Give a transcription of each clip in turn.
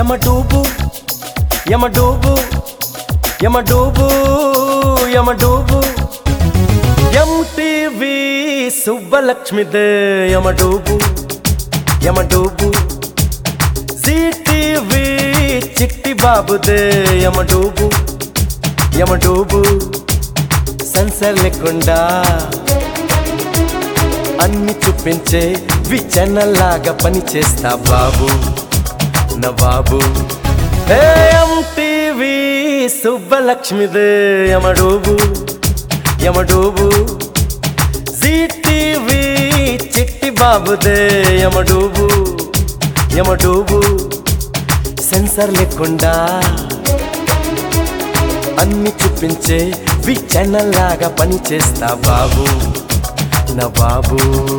యమడూబు యమడూబు యమడూబు యమడూబు MTV సుబ్బలక్ష్మిదే యమడూబు యమడూబు Zee TV చిట్టి బాబుదే యమడూబు యమడూబు sensor లేకుండా అన్ని చూపించే విచనల్లాగా పని చేస్తా బాబు నా బాబు ఎంటీవీ సుబ్బలక్ష్మిదే యమడూబు యమడూబు జీటీవీ చిట్టి బాబుదే యమడూబు యమడూబు సెన్సర్ లేకుండా అన్ని చూపించే వి ఛానల్ లాగా పని చేస్తా బాబు నా బాబు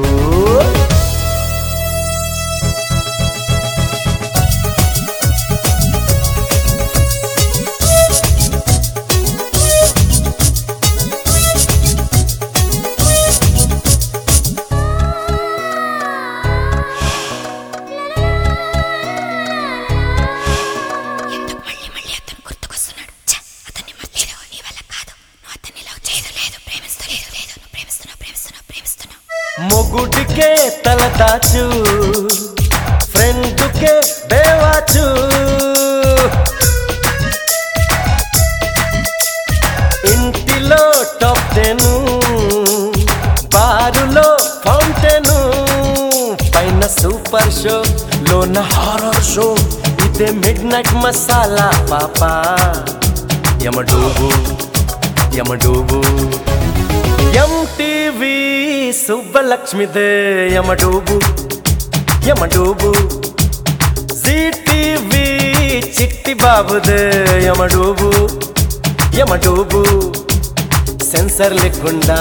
ఎందుకు మళ్ళీ మళ్ళీ అతను గుర్తుకొస్తున్నాడు ఛ, అతన్ని మర్చిపో నీ వల్ల కాదు నువ్వు అతన్ని లవ్ చేయదు లేదు ప్రేమిస్తూ లేదు లేదు నువ్వు ప్రేమిస్తున్నావు ప్రేమిస్తున్నావు ప్రేమిస్తున్నావు మొగుడికే తల దాచు ఫ్రెండ్కే బేవాచు ఇంటిలో టాప్ టెను బారులో ఫౌంటెను పైన సూపర్ షో లోన హారర్ షో ఇదే మిడ్ నైట్ మసాలా పాపా యమడూబు యమడూబు ఎంటీవీ సుబ్బలక్ష్మిదే యమడూబు యమడూబు జీటీవీ చిట్టి బాబుదే యమడూబు యమడూబు సెన్సర్ లేకుండా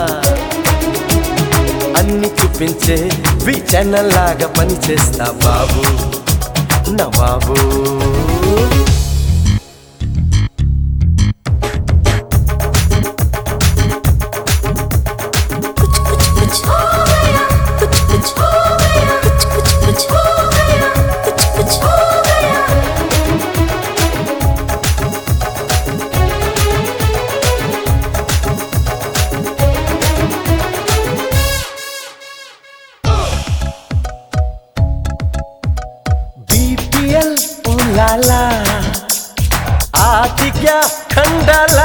అన్ని చూపించే వి ఛానల్ లాగా పని చేస్తా బాబు నా బాబు कुछ कुछ कुछ हो गया कुछ कुछ हो गया कुछ कुछ कुछ हो गया कुछ कुछ हो गया బీపీఎల్ ఉలాలా ఆతిథ్య ఖండాలా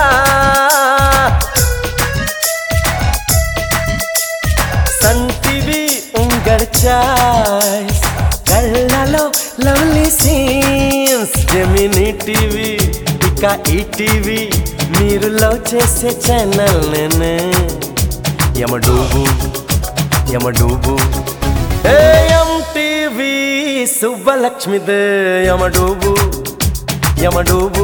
సన్ టీవీ ఉంగర్ చాయ్స్ కళ్ళలో లవ్లీ సీన్స్ జెమినీ టీవీ ఇక ఈ టీవీ మీరు లవ్ చేసే ఛానల్ నేనే యమడూబు యమడూబు ఎంటీవీ సుబ్బలక్ష్మిదే యమడూబు యమడూబు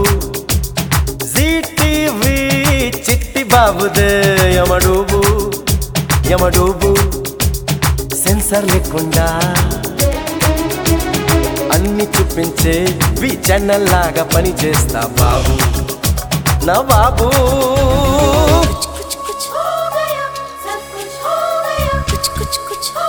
జీటీవీ చిట్టి బాబుదే యమడూబు యమడూబు సెన్సర్ లేకుండా అన్ని చూపించే వి ఛానల్ లాగా పని చేస్తా బాబు నా బాబు कुछ कुछ हो गया सब कुछ हो गया कुछ कुछ कुछ हो